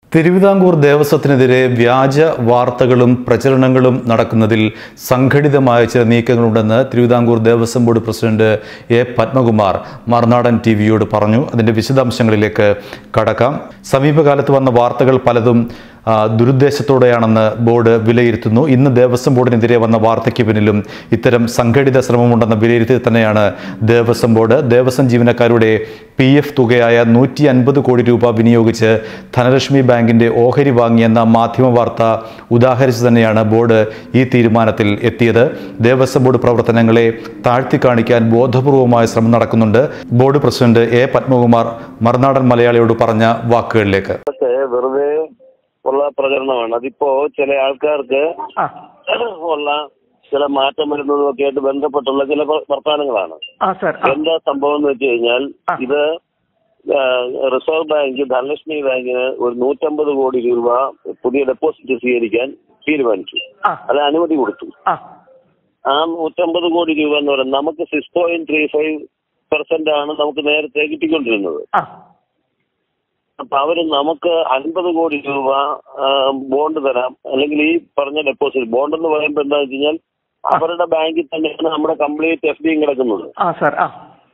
തിരുവിതാംകൂർ ദേവസ്വത്തിനെതിരെ വ്യാജ വാർത്തകളും പ്രചരണങ്ങളും നടക്കുന്നതിൽ സംഘടിതമായ ചില നീക്കങ്ങളുണ്ടെന്ന് Thiruvithamkoor Devaswom board president A Padmakumar Marunadan T വിയോട് പറഞ്ഞു അതിന്റെ വിശദാംശങ്ങളിലേക്ക് കടക്കാം സമീപകാലത്ത് വന്ന വാർത്തകൾ പലതും ആ, ദുരുദ്ദേശത്തോടെയാണെന്ന് ബോർഡ് വിലയിരുത്തുന്നു ഇന്ന് ദേവസ്വം ബോർഡിനെതിരെ വന്ന വാർത്തയ്ക്ക് പിന്നിലും ഇത്തരം സംഘടിത ശ്രമമുണ്ടെന്ന വിലയിരുത്തി തന്നെയാണ് ദേവസ്വം ബോർഡ് ദേവസ്വം ജീവനക്കാരുടെ പി എഫ് തുകയായ നൂറ്റി അൻപത് കോടി രൂപ വിനിയോഗിച്ച് ധനലക്ഷ്മി ബാങ്കിന്റെ ഓഹരി വാങ്ങിയെന്ന മാധ്യമ വാർത്ത ഉദാഹരിച്ച് തന്നെയാണ് ബോർഡ് ഈ തീരുമാനത്തിൽ എത്തിയത് ദേവസ്വം ബോർഡ് പ്രവർത്തനങ്ങളെ താഴ്ത്തി കാണിക്കാൻ ബോധപൂർവമായ ശ്രമം നടക്കുന്നുണ്ട് board president A Padmakumar Marunadan മലയാളിയോട് പറഞ്ഞ വാക്കുകളിലേക്ക് പക്ഷേ വെറുതെ ഉള്ള പ്രചരണമാണ് അതിപ്പോ ചില ആൾക്കാർക്ക് ആ ഉള്ള ചില മാറ്റം വരുന്നതും ഒക്കെ ആയിട്ട് ബന്ധപ്പെട്ടുള്ള ചില പ്ര- വർത്തമാനങ്ങളാണ് ആ സാർ ആ എന്താ സംഭവം എന്ന് വെച്ച് കഴിഞ്ഞാൽ ആ. ഇത് ആ, റിസർവ് ബാങ്ക് ധനലക്ഷ്മി ബാങ്കിന് ഒരു നൂറ്റമ്പത് കോടി രൂപ പുതിയ ഡെപ്പോസിറ്റ് സ്വീകരിക്കാൻ തീരുമാനിച്ചു ആ അത് അനുമതി കൊടുത്തു ആ ആ നൂറ്റമ്പത് കോടി രൂപ എന്ന് പറയുന്നത് നമുക്ക് six point three five percent ആണ് നമുക്ക് നേരത്തെ കിട്ടിക്കൊണ്ടിരുന്നത് ആ അപ്പൊ അവര് നമുക്ക് അൻപത് കോടി രൂപ ആ, ബോണ്ട് തരാം അല്ലെങ്കിൽ ഈ പറഞ്ഞ ഡെപ്പോസിറ്റ് ബോണ്ട് എന്ന് പറയുമ്പോൾ എന്താ വെച്ച് കഴിഞ്ഞാൽ അവരുടെ ബാങ്കിൽ തന്നെയാണ് നമ്മുടെ കംപ്ലീറ്റ് എഫ് ഡിയും കിടക്കുന്നത് ആ സാർ ആ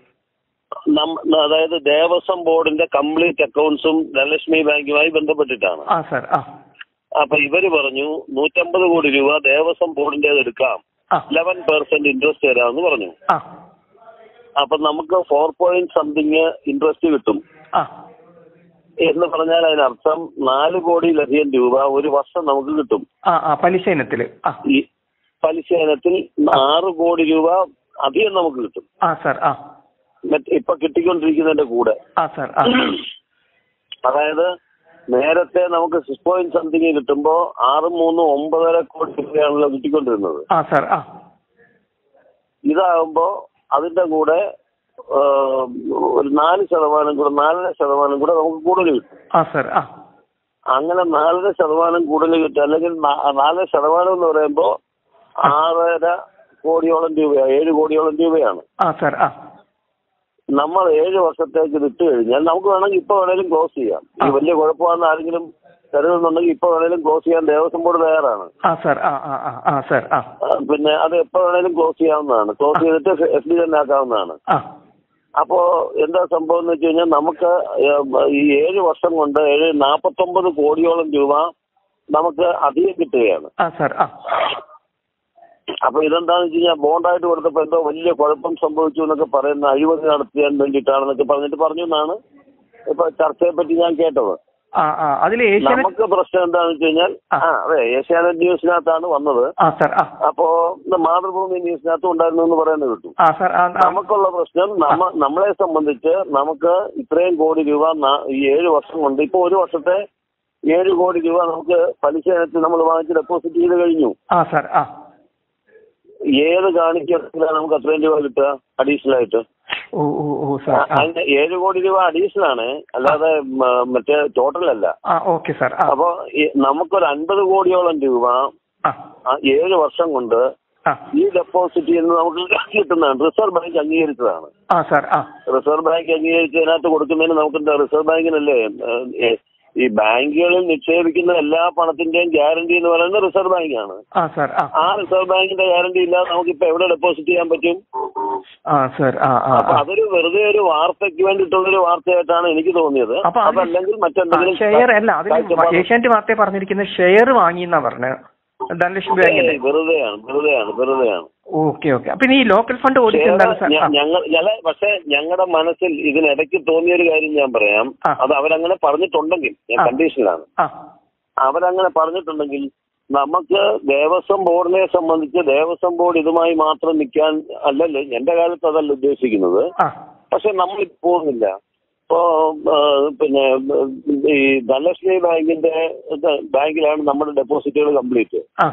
നം- അതായത് ദേവസ്വം ബോർഡിന്റെ കംപ്ലീറ്റ് അക്കൗണ്ട്സും ധനലക്ഷ്മി ബാങ്കുമായി ബന്ധപ്പെട്ടിട്ടാണ് ആ സാർ ആ അപ്പൊ ഇവര് പറഞ്ഞു നൂറ്റമ്പത് കോടി രൂപ ദേവസ്വം ബോർഡിന്റേത് എടുക്കാം ആ ഇലവൻ പെർസെന്റ് ഇൻട്രസ്റ്റ് തരാമെന്ന് പറഞ്ഞു ആ അപ്പൊ നമുക്ക് ഫോർ പോയിന്റ് സംതിങ് ഇൻട്രസ്റ്റ് കിട്ടും ആ എന്ന് പറഞ്ഞാൽ അതിനർത്ഥം നാല് കോടിയിലധികം രൂപ ഒരു വർഷം നമുക്ക് കിട്ടും ആ ആ പലിശ ഇനത്തില് ആ ഈ പലിശ ഇനത്തിൽ ആറ് കോടി രൂപ അധികം നമുക്ക് കിട്ടും ആ സാർ ആ മറ്റ് ഇപ്പൊ കിട്ടിക്കൊണ്ടിരിക്കുന്നതിന്റെ കൂടെ ആ സാർ ആ അതായത് നേരത്തെ നമുക്ക് സിക്സ് പോയിന്റ് സംതിങ് കിട്ടുമ്പോ ആറും മൂന്നും ഒമ്പതര കോടി രൂപയാണല്ലോ കിട്ടിക്കൊണ്ടിരുന്നത് ആ സാർ ആ ഇതാകുമ്പോ അതിന്റെ കൂടെ ആ, ഒരു നാല് ശതമാനം കൂടെ നാലര ശതമാനം കൂടെ നമുക്ക് കൂടുതൽ കിട്ടും ആ സാർ ആ അങ്ങനെ നാലര ശതമാനം കൂടുതൽ കിട്ടും അല്ലെങ്കിൽ നാ- നാലര ശതമാനം എന്ന് പറയുമ്പോ ആറര കോടിയോളം രൂപയാണ് ഏഴ് കോടിയോളം രൂപയാണ് ആ സാർ ആ നമ്മൾ ഏഴ് വർഷത്തേക്ക് ഇത് ഇട്ട് കഴിഞ്ഞാൽ നമുക്ക് വേണമെങ്കിൽ ഇപ്പൊ വേണേലും ക്ലോസ് ചെയ്യാം ഈ വലിയ കുഴപ്പമാണെന്ന് ആരെങ്കിലും കരുതുന്നുണ്ടെങ്കിൽ ഇപ്പൊ വേണേലും ക്ലോസ് ചെയ്യാൻ ദേവസ്വം ബോർഡ് തയ്യാറാണ് ആ സാർ ആ ആ ആ ആ സാർ ആ ആ, പിന്നെ അത് എപ്പോ വേണേലും ക്ലോസ് ചെയ്യാവുന്നതാണ് ക്ലോസ് ചെയ്തിട്ട് എഫ് ഡി തന്നെ ആക്കാവുന്നതാണ് ആ അപ്പോ എന്താ സംഭവം എന്ന് വെച്ച് കഴിഞ്ഞാൽ നമുക്ക് ഏം, ഈ ഏഴ് വർഷം കൊണ്ട് ഏഴ് നാപ്പത്തൊമ്പത് കോടിയോളം രൂപ നമുക്ക് അധികം കിട്ടുകയാണ് ആ സാർ ആ അപ്പൊ ഇതെന്താന്ന് വെച്ച് കഴിഞ്ഞാൽ ബോണ്ടായിട്ട് കൊടുത്തപ്പോ എന്തോ വലിയ കുഴപ്പം സംഭവിച്ചു എന്നൊക്കെ പറയുന്ന അഴിമതി നടത്തിയാൻ വേണ്ടിയിട്ടാണെന്നൊക്കെ പറഞ്ഞിട്ട് പറഞ്ഞു എന്നാണ് ഇപ്പൊ ചർച്ചയെ പറ്റി ഞാൻ കേട്ടത് ആ ആ അതിൽ ഏഷ്യാനെറ്റ് നമുക്ക് പ്രശ്നം എന്താണെന്ന് വെച്ച് കഴിഞ്ഞാൽ ആ. ആ അതെ ഏഷ്യാനെറ്റ് ന്യൂസിനകത്താണ് വന്നത് ആ സാർ ആ അപ്പോ ഇത് മാതൃഭൂമി ന്യൂസിനകത്തും ഉണ്ടായിരുന്നു എന്ന് പറയുന്നത് കിട്ടും ആ സാർ ആ ആ, നമുക്കുള്ള പ്രശ്നം നമ്മ നമ്മളെ സംബന്ധിച്ച് നമുക്ക് ഇത്രയും കോടി രൂപ ന- ഈ ഏഴ് വർഷം കൊണ്ട് ഇപ്പൊ ഒരു വർഷത്തെ ഏഴ് കോടി രൂപ നമുക്ക് പലിശ ഇനത്തിൽ നമ്മൾ വാങ്ങിച്ച് ഡെപ്പോസിറ്റ് ചെയ്ത് കഴിഞ്ഞു ആ സാർ ആ ഏത് കാണിക്കാണ് നമുക്ക് അത്രയും രൂപ കിട്ടുക അഡീഷണൽ ആയിട്ട് ഓ ഓ ഓ സാർ ആ അതിന്റെ ഏഴ് കോടി രൂപ അഡീഷണൽ ആണ് അല്ലാതെ മ- മറ്റേ ടോട്ടൽ അല്ല ആ ഓക്കെ സാർ ആ അപ്പൊ ഈ നമുക്കൊരു അൻപത് കോടിയോളം രൂപ ആ ആ ഏഴ് വർഷം കൊണ്ട് ആ ഈ ഡെപ്പോസിറ്റ് നിന്ന് നമുക്ക് കിട്ടുന്നതാണ് റിസർവ് ബാങ്ക് അംഗീകരിച്ചതാണ് ആ സാർ ആ റിസർവ് ബാങ്ക് അംഗീകരിച്ചതിനകത്ത് കൊടുക്കുന്നതിന് നമുക്ക് എന്താ റിസർവ് ബാങ്കിനല്ലേ ഏഹ്, ഏഹ്, ഈ ബാങ്കുകളിൽ നിക്ഷേപിക്കുന്ന എല്ലാ പണത്തിന്റെയും ഗ്യാരണ്ടി എന്ന് പറയുന്നത് റിസർവ് ബാങ്കാണ് ആ സാർ ആ ആ റിസർവ് ബാങ്കിന്റെ ഗ്യാരണ്ടി ഇല്ലാതെ നമുക്ക് ഇപ്പൊ എവിടെ ഡെപ്പോസിറ്റ് ചെയ്യാൻ പറ്റും ആ സാർ ആ ആ അപ്പൊ ആ അതൊരു വെറുതെ ഒരു വാർത്തയ്ക്ക് വേണ്ടിയിട്ടുള്ളൊരു വാർത്തയായിട്ടാണ് എനിക്ക് തോന്നിയത് അപ്പൊ അത് അതല്ലെങ്കിൽ മറ്റെന്തെങ്കിലും ഷെയർ അല്ല അതിൽ കാഴ്ചപ്പാട് ഏഷ്യാനെറ്റ് വാർത്തയെ പറഞ്ഞിരിക്കുന്നത് ഷെയർ വാങ്ങിയെന്നാ പറഞ്ഞത് ധനലക്ഷ്മി ബാങ്കിന്റെ ഏയ്, വെറുതെയാണ് വെറുതെയാണ് വെറുതെയാണ് ഓക്കെ ഓക്കെ അപ്പൊ ഇനി ഈ ലോക്കൽ ഫണ്ട് ഓഡിറ്റ് എന്താണ് സാർ ആ, ഞങ്ങൾ ഞങ്ങളെ പക്ഷെ ഞങ്ങളുടെ മനസ്സിൽ ഇതിനിടയ്ക്ക് തോന്നിയ ഒരു കാര്യം ഞാൻ പറയാം ആ. അത് അവരങ്ങനെ പറഞ്ഞിട്ടുണ്ടെങ്കിൽ ഞാൻ ആ. കണ്ടീഷനിലാണ് ആ അവരങ്ങനെ പറഞ്ഞിട്ടുണ്ടെങ്കിൽ നമുക്ക് ദേവസ്വം ബോർഡിനെ സംബന്ധിച്ച് ദേവസ്വം ബോർഡ് ഇതുമായി മാത്രം നിൽക്കാൻ അല്ലല്ലോ എന്റെ കാലത്ത് അതല്ല ഉദ്ദേശിക്കുന്നത് ആ പക്ഷെ നമ്മൾ പോകുന്നില്ല ഇപ്പോ ആ, പിന്നെ ഉം, ഈ ധനലക്ഷ്മി ബാങ്കിന്റെ ഇത് ബാങ്കിലാണ് നമ്മുടെ ഡെപ്പോസിറ്റുകൾ കംപ്ലീറ്റ് ആ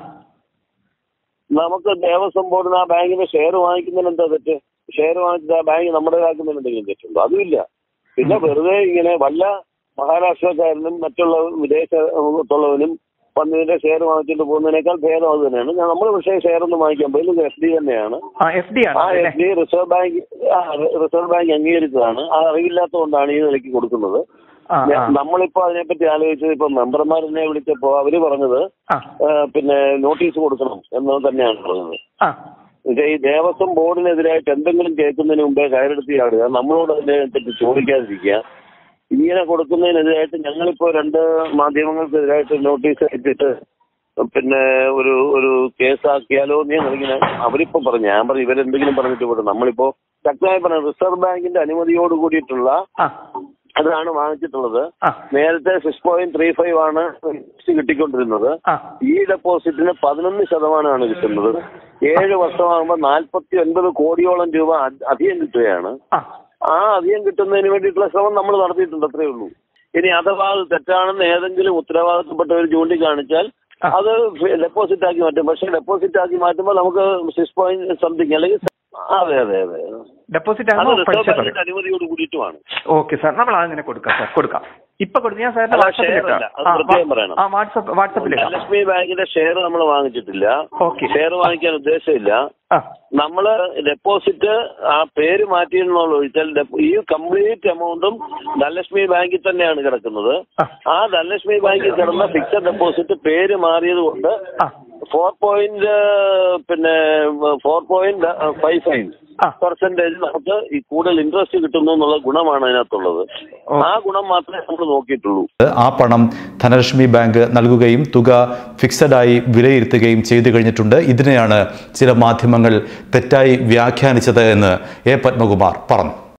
നമുക്ക് ദേവസ്വം ബോർഡിന് ആ ബാങ്കിന്റെ ഷെയർ വാങ്ങിക്കുന്നതിന് എന്താ തെറ്റ് ഷെയർ വാങ്ങിച്ചിട്ട് ആ ബാങ്ക് നമ്മുടെ ആക്കുന്നതിന് എന്തെങ്കിലും തെറ്റുണ്ടോ അതുമില്ല പിന്നെ വെറുതെ ഇങ്ങനെ വല്ല മഹാരാഷ്ട്രക്കാരനും മറ്റുള്ള വിദേശത്തുള്ളവനും വന്നതിന്റെ ഷെയർ വാങ്ങിച്ചിട്ട് പോകുന്നതിനേക്കാൾ ഭേദം അത് തന്നെയാണ് നമ്മൾ പക്ഷേ ഷെയർ ഒന്നും വാങ്ങിക്കാൻ പോയി ഇത് എഫ് ഡി തന്നെയാണ് ആ എഫ് ഡി ആണ് ആ അല്ലേ എഫ് ഡി റിസർവ് ബാങ്ക് ആ, റിസർവ് ബാങ്ക് അംഗീകരിച്ചതാണ് ആ അറിവില്ലാത്തതുകൊണ്ടാണ് ഈ നിലയ്ക്ക് കൊടുക്കുന്നത് ആ, ആ. നമ്മളിപ്പോ അതിനെപ്പറ്റി ആലോചിച്ചത് ഇപ്പൊ മെമ്പർമാരെന്നെ വിളിച്ചപ്പോ അവര് പറഞ്ഞത് ആ ആ, പിന്നെ നോട്ടീസ് കൊടുക്കണം എന്ന് തന്നെയാണ് പറഞ്ഞത് ആ ഇത് ഈ ദേവസ്വം ബോർഡിനെതിരായിട്ട് എന്തെങ്കിലും കേൾക്കുന്നതിന് മുമ്പേ കയറെടുത്ത് ചാടുക നമ്മളോട് അതിനെ പറ്റി ചോദിക്കാതിരിക്കുക ഇങ്ങനെ കൊടുക്കുന്നതിനെതിരായിട്ട് ഞങ്ങളിപ്പോ രണ്ട് മാധ്യമങ്ങൾക്കെതിരായിട്ട് നോട്ടീസ് അയച്ചിട്ട് പിന്നെ ഒരു ഒരു കേസാക്കിയാലോ എന്ന് ഞങ്ങളിങ്ങനെ അവരിപ്പോ പറഞ്ഞു ഞാൻ പറഞ്ഞു ഇവരെന്തെങ്കിലും പറഞ്ഞിട്ട് പോട്ടെ നമ്മളിപ്പോ ശക്തമായി പറഞ്ഞു റിസർവ് ബാങ്കിന്റെ അനുമതിയോട് കൂടിയിട്ടുള്ള ആ അതാണ് വാങ്ങിച്ചിട്ടുള്ളത് ആ നേരത്തെ സിക്സ് പോയിന്റ് ത്രീ ഫൈവ് ആണ് ഇൻട്രസ്റ്റ് കിട്ടിക്കൊണ്ടിരുന്നത് ആ ഈ ഡെപ്പോസിറ്റിന് പതിനൊന്ന് ശതമാനമാണ് കിട്ടുന്നത് ഏഴ് വർഷമാകുമ്പോൾ നാൽപ്പത്തി ഒൻപത് കോടിയോളം രൂപ അധ- അധികം കിട്ടുകയാണ് ആ ആ അധികം കിട്ടുന്നതിന് വേണ്ടിയിട്ടുള്ള ശ്രമം നമ്മൾ നടത്തിയിട്ടുണ്ട് അത്രേ ഉള്ളൂ ഇനി അഥവാ അത് തെറ്റാണെന്ന് ഏതെങ്കിലും ഉത്തരവാദിത്തപ്പെട്ടവർ ചൂണ്ടിക്കാണിച്ചാൽ ആ. അത് ഡെപ്പോസിറ്റ് ആക്കി മാറ്റും പക്ഷെ ഡെപ്പോസിറ്റ് ആക്കി മാറ്റുമ്പോൾ നമുക്ക് സിക്സ് പോയിന്റ് സംതിങ് അല്ലെങ്കിൽ അതെ അതെ അതെ ഡെപ്പോസിറ്റ് അത് ആകുമ്പോൾ റിസർവ് പലിശ കുറയും ബാങ്കിന്റെ അനുമതിയോട് കൂടിയിട്ടുമാണ് ഓക്കെ സാർ നമ്മൾ അങ്ങനെ കൊടുക്കാം സാർ കൊടുക്കാം ഇപ്പൊ കൊടുത്തു ഞാൻ സാറിന്റെ അല്ല, വാട്സപ്പിൽ share അല്ല. അത് പ്രത്യേകം പറയണം. ആ വാട്സപ്പ് വാട്സപ്പിൽ ഇടാം ധനലക്ഷ്മി ബാങ്കിന്റെ ഷെയർ നമ്മൾ വാങ്ങിച്ചിട്ടില്ല ഓക്കെ ഷെയർ വാങ്ങിക്കാൻ ഉദ്ദേശമില്ല ആ നമ്മള് ഡെപ്പോസിറ്റ് ആ പേര് മാറ്റിയെന്നുള്ളൂ ഒഴിച്ചാൽ ഡെപ്പോ- ഈ കംപ്ലീറ്റ് എമൗണ്ടും ധനലക്ഷ്മി ബാങ്കിൽ തന്നെയാണ് കിടക്കുന്നത് ആ. ആ ധനലക്ഷ്മി ബാങ്കിൽ കിടന്ന ഫിക്സഡ് ഡെപ്പോസിറ്റ് പേര് മാറിയത് കൊണ്ട് ആ ഫോർ പോയിന്റ് പിന്നെ ഫോർ പോയിന്റ് ഫൈവ് ഫൈവ് ആ. പെർസെന്റേജ് നമുക്ക് ഈ കൂടുതൽ ഇൻട്രസ്റ്റ് കിട്ടുന്നു എന്നുള്ള ഗുണമാണ് അതിനകത്തുള്ളത് ഓ. ആ ഗുണം മാത്രമേ നമ്മൾ നോക്കിയിട്ടുള്ളൂ ആ പണം ധനലക്ഷ്മി ബാങ്ക് നൽകുകയും തുക ഫിക്സഡായി വിലയിരുത്തുകയും ചെയ്തു കഴിഞ്ഞിട്ടുണ്ട് ഇതിനെയാണ് ചില മാധ്യമങ്ങൾ തെറ്റായി വ്യാഖ്യാനിച്ചത് എന്ന് എ പത്മകുമാർ പറഞ്ഞു